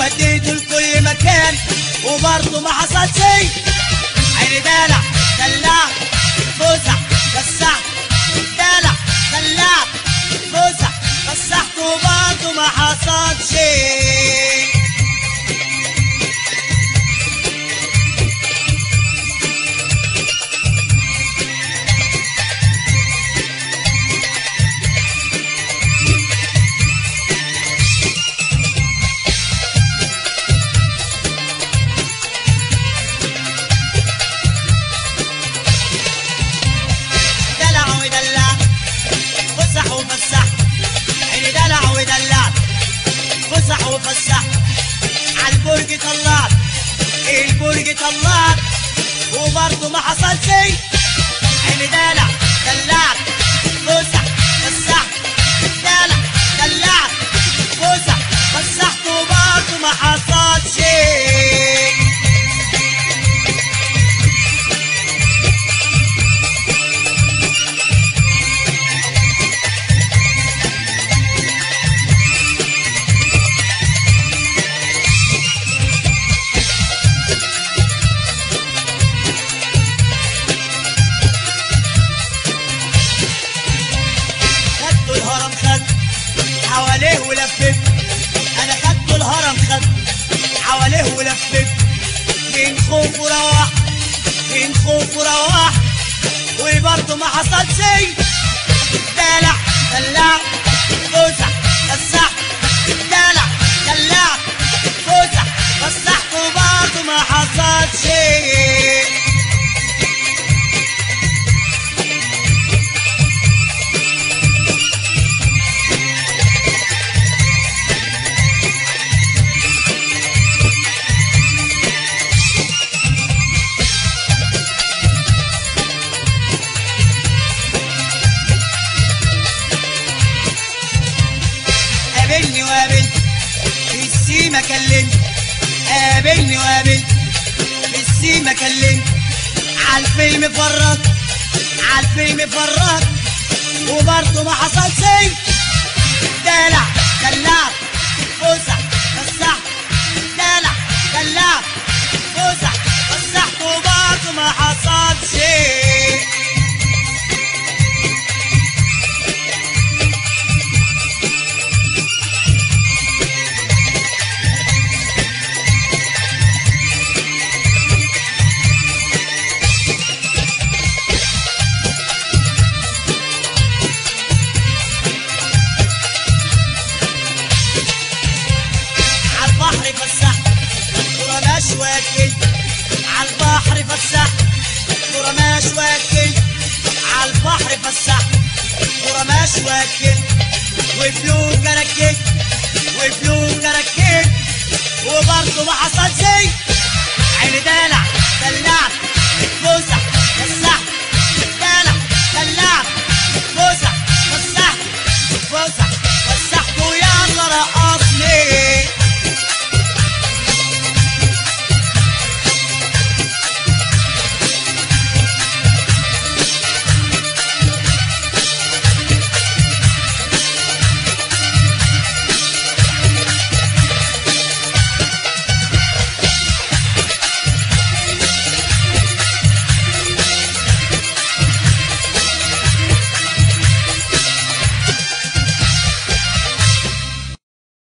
وديته لكل مكان وبرضه ما حصل شيء عيني دلع دلع فزع فسحت دلع دلع فزع فسحت وبرضه ما حصل شيء دلع ودلع فسح وفسح عيني دلع ودلع فسح وفسح عالبرج طلعت البرج طلعت وبرضه ما حصل شيء عيني دلع دلعت فسح فسحت دلع دلعت فسح فسحت وبرضه ما حصل شيء خدت الهرم خد حواليه ولفت انا خدت الهرم خد حواليه ولفت من خوف وروح من خوف وروح وبرضه ما حصل شيء دلع دلع فزع فسح دلع دلع فزع فسحت وبرضه ما حصل شيء قابلني وقابلت في السيما كلمت قابلني وقابلت في السيما كلمت عالفيلم فرط عالفيلم فرط وبرضه ما حصل شيء دلع دلعت فسح فسحت دلع دلعت فسح فسحت وبرضه ما حصل شيء عالبحر فسح ورماش واكل عالبحر فسح ورماش واكل عالبحر فسح ورماش واكل وفلوك ركيت وفلوك ركيت وبرضه ما حصل شيء عيني دلع دلعت